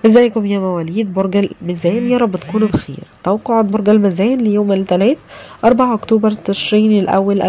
ازيكم يا مواليد برج الميزان يا رب تكونوا بخير توقعات برج الميزان ليوم الثلاث 4 اكتوبر تشرين الاول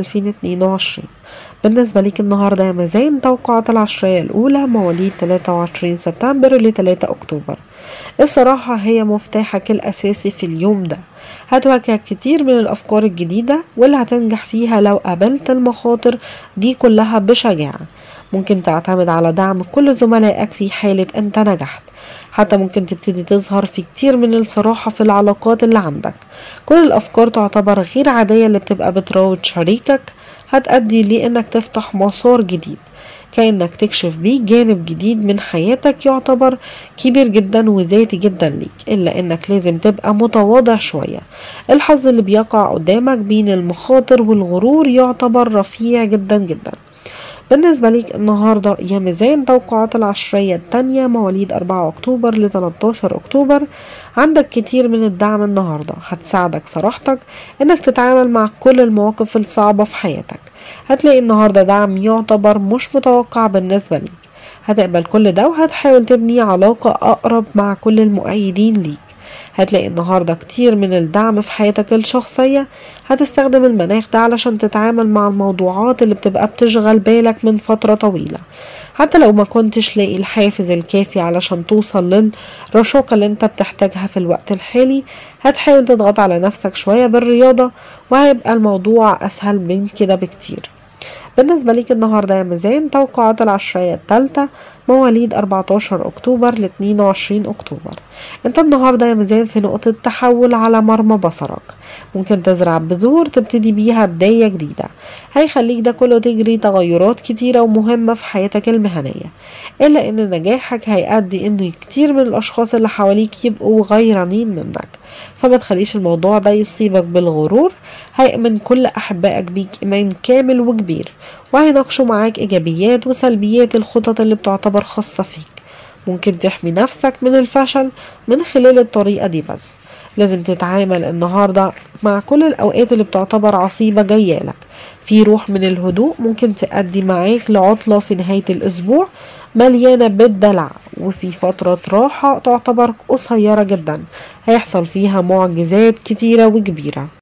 2022 بالنسبة ليك النهاردة يا ميزان توقعات العشرية الأولى مواليد 23 سبتمبر ل 3 أكتوبر الصراحة هي مفتاحك الأساسي في اليوم ده هتواجهك كتير من الأفكار الجديدة واللي هتنجح فيها لو قابلت المخاطر دي كلها بشجاعة ممكن تعتمد على دعم كل زملائك في حالة أنت نجحت حتى ممكن تبتدي تظهر في كتير من الصراحة في العلاقات اللي عندك كل الأفكار تعتبر غير عادية اللي بتبقى بتراود شريكك هتأدي لإنك تفتح مسار جديد كأنك تكشف بيه جانب جديد من حياتك يعتبر كبير جدا وذاتي جدا ليك إلا إنك لازم تبقى متواضع شوية الحظ اللي بيقع قدامك بين المخاطر والغرور يعتبر رفيع جدا جدا بالنسبة ليك النهاردة يا ميزان توقعات العشرية التانية مواليد 4 أكتوبر ل 13 أكتوبر عندك كتير من الدعم النهاردة هتساعدك صراحتك إنك تتعامل مع كل المواقف الصعبة في حياتك هتلاقي النهاردة دعم يعتبر مش متوقع بالنسبة ليك هتقبل كل ده وهتحاول تبني علاقة أقرب مع كل المؤيدين ليك هتلاقي النهاردة كتير من الدعم في حياتك الشخصية هتستخدم المناخ ده علشان تتعامل مع الموضوعات اللي بتبقى بتشغل بالك من فترة طويلة حتى لو ما كنتش لاقي الحافز الكافي علشان توصل للرشاقة اللي انت بتحتاجها في الوقت الحالي هتحاول تضغط على نفسك شوية بالرياضة وهيبقى الموضوع أسهل من كده بكتير بالنسبة ليك النهاردة يا ميزان توقعات العشرية التالتة مواليد 14 أكتوبر ل 22 أكتوبر انت النهاردة يا ميزان في نقطة تحول على مرمى بصرك ممكن تزرع بذور تبتدي بيها بداية جديدة هيخليك ده كله تجري تغيرات كتيرة ومهمة في حياتك المهنية إلا إن نجاحك هيؤدي إن كتير من الأشخاص اللي حواليك يبقوا غيرانين منك فما تخليش الموضوع ده يصيبك بالغرور هيأمن كل أحبائك بيك إيمان كامل وكبير وهيناقشوا معاك إيجابيات وسلبيات الخطط اللي بتعتبر خاصة فيك ممكن تحمي نفسك من الفشل من خلال الطريقة دي بس لازم تتعامل النهاردة مع كل الأوقات اللي بتعتبر عصيبة جاية لك في روح من الهدوء ممكن تأدي معاك لعطلة في نهاية الأسبوع مليانة بالدلع وفي فترة راحة تعتبر قصيرة جدا هيحصل فيها معجزات كتيرة وكبيرة